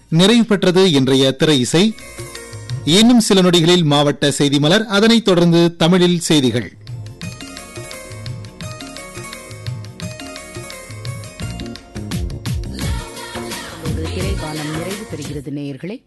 நிறைவு பெற்றது இன்றைய திரை இசை இன்னும் சில நொடிகளில் மாவட்ட செய்தி மலர் அதனைத் தொடர்ந்து தமிழில் செய்திகள் ஒரு திரைக்காலம் நிறைவு பெறுகிறது நேயர்களே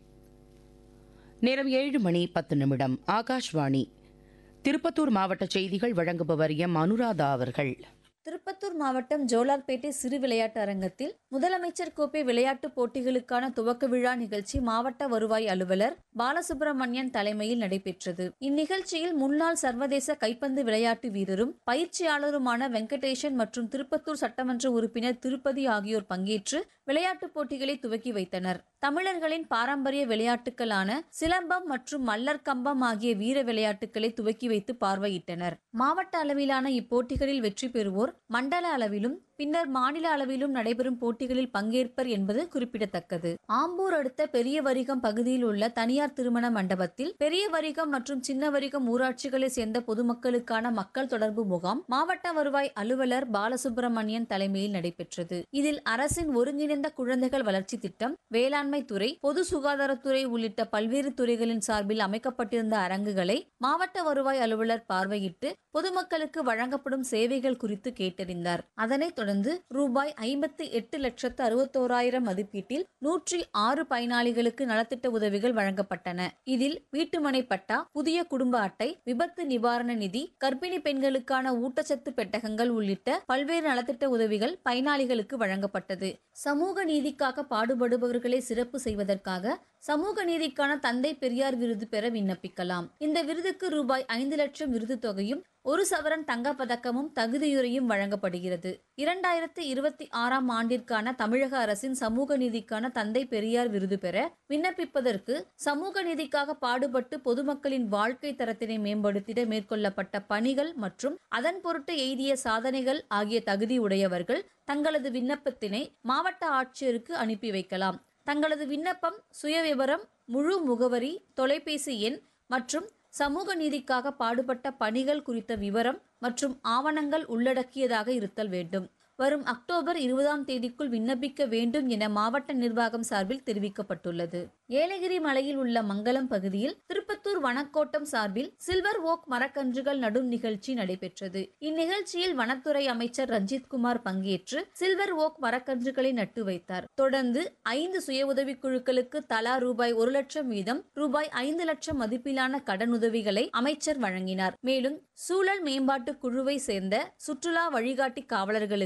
நேரம் ஏழு மணி பத்து நிமிடம் ஆகாஷ்வாணி திருப்பத்தூர் மாவட்ட செய்திகள் வழங்குபவர் எம் அனுராதா அவர்கள் திருப்பத்தூர் மாவட்டம் ஜோலார்பேட்டை சிறு விளையாட்டு அரங்கத்தில் முதலமைச்சர் கோப்பை விளையாட்டுப் போட்டிகளுக்கான துவக்க விழா நிகழ்ச்சி மாவட்ட வருவாய் அலுவலர் பாலசுப்பிரமணியன் தலைமையில் நடைபெற்றது இந்நிகழ்ச்சியில் முன்னாள் சர்வதேச கைப்பந்து விளையாட்டு வீரரும் பயிற்சியாளருமான வெங்கடேசன் மற்றும் திருப்பத்தூர் சட்டமன்ற உறுப்பினர் திருப்பதி ஆகியோர் பங்கேற்று விளையாட்டுப் போட்டிகளை துவக்கி வைத்தனர் தமிழர்களின் பாரம்பரிய விளையாட்டுகளான சிலம்பம் மற்றும் மல்லர் கம்பம் ஆகிய வீர விளையாட்டுகளை துவக்கி வைத்து பார்வையிட்டனர் மாவட்ட அளவிலான இப்போட்டிகளில் வெற்றி பெறுவோர் மண்டல அளவிலும் பின்னர் மாநில அளவிலும் நடைபெறும் போட்டிகளில் பங்கேற்பர் என்பது குறிப்பிடத்தக்கது ஆம்பூர் அடுத்த பெரிய வரிகம் பகுதியில் உள்ள தனியார் திருமண மண்டபத்தில் பெரிய வரிகம் மற்றும் சின்ன வரிகம் ஊராட்சிகளை சேர்ந்த பொதுமக்களுக்கான மக்கள் தொடர்பு முகாம் மாவட்ட வருவாய் அலுவலர் பாலசுப்பிரமணியன் தலைமையில் நடைபெற்றது இதில் அரசின் ஒருங்கிணைந்த குழந்தைகள் வளர்ச்சி திட்டம் வேளாண்மை துறை பொது சுகாதாரத்துறை உள்ளிட்ட பல்வேறு துறைகளின் சார்பில் அமைக்கப்பட்டிருந்த அரங்குகளை மாவட்ட வருவாய் அலுவலர் பார்வையிட்டு பொதுமக்களுக்கு வழங்கப்படும் சேவைகள் குறித்து கேட்டறிந்தார் அதனைத் தொடர்ந்து ரூபாய் ஐம்பத்தி எட்டு லட்சத்து அறுபத்தோராயிரம் மதிப்பீட்டில் நூற்றி ஆறு பயனாளிகளுக்கு நலத்திட்ட உதவிகள் வழங்கப்பட்டன இதில் வீட்டுமனை பட்டா புதிய குடும்ப அட்டை விபத்து நிவாரண நிதி கர்ப்பிணி பெண்களுக்கான ஊட்டச்சத்து பெட்டகங்கள் உள்ளிட்ட பல்வேறு நலத்திட்ட உதவிகள் பயனாளிகளுக்கு வழங்கப்பட்டது சமூக நீதிக்காக பாடுபடுபவர்களை சிறப்பு செய்வதற்காக சமூக நீதிக்கான தந்தை பெரியார் விருது பெற விண்ணப்பிக்கலாம் இந்த விருதுக்கு ரூபாய் ஐந்து லட்சம் விருது தொகையும் ஒரு சவரன் தங்கப் பதக்கமும் தகுதியுரையும் வழங்கப்படுகிறது இரண்டாயிரத்து இருபத்தி ஆறாம் ஆண்டிற்கான தமிழக அரசின் சமூக நீதிக்கான தந்தை பெரியார் விருது பெற விண்ணப்பிப்பதற்கு சமூக நீதிக்காக பாடுபட்டு பொதுமக்களின் வாழ்க்கை தரத்தினை மேம்படுத்திட மேற்கொள்ளப்பட்ட பணிகள் மற்றும் அதன் பொருட்டு எய்திய சாதனைகள் ஆகிய தகுதி உடையவர்கள் தங்களது விண்ணப்பத்தினை மாவட்ட ஆட்சியருக்கு அனுப்பி வைக்கலாம் தங்களது விண்ணப்பம் சுயவிவரம் முழு முகவரி தொலைபேசி எண் மற்றும் சமூக நீதிக்காக பாடுபட்ட பணிகள் குறித்த விவரம் மற்றும் ஆவணங்கள் உள்ளடக்கியதாக இருத்தல் வேண்டும் வரும் அக்டோபர் இருபதாம் தேதிக்குள் விண்ணப்பிக்க வேண்டும் என மாவட்ட நிர்வாகம் சார்பில் தெரிவிக்கப்பட்டுள்ளது ஏலகிரி மலையில் உள்ள மங்கலம் பகுதியில் திருப்பத்தூர் வனக்கோட்டம் சார்பில் சில்வர் ஓக் மரக்கன்றுகள் நடும் நிகழ்ச்சி நடைபெற்றது இந்நிகழ்ச்சியில் வனத்துறை அமைச்சர் ரஞ்சித் குமார் பங்கேற்று சில்வர் ஓக் மரக்கன்றுகளை நட்டு வைத்தார் தொடர்ந்து ஐந்து சுய உதவிக் குழுக்களுக்கு தலா ரூபாய் ஒரு லட்சம் வீதம் ரூபாய் ஐந்து லட்சம் மதிப்பிலான கடனுதவிகளை அமைச்சர் வழங்கினார் மேலும் சூழல் மேம்பாட்டு குழுவை சேர்ந்த சுற்றுலா வழிகாட்டி காவலர்களுக்கு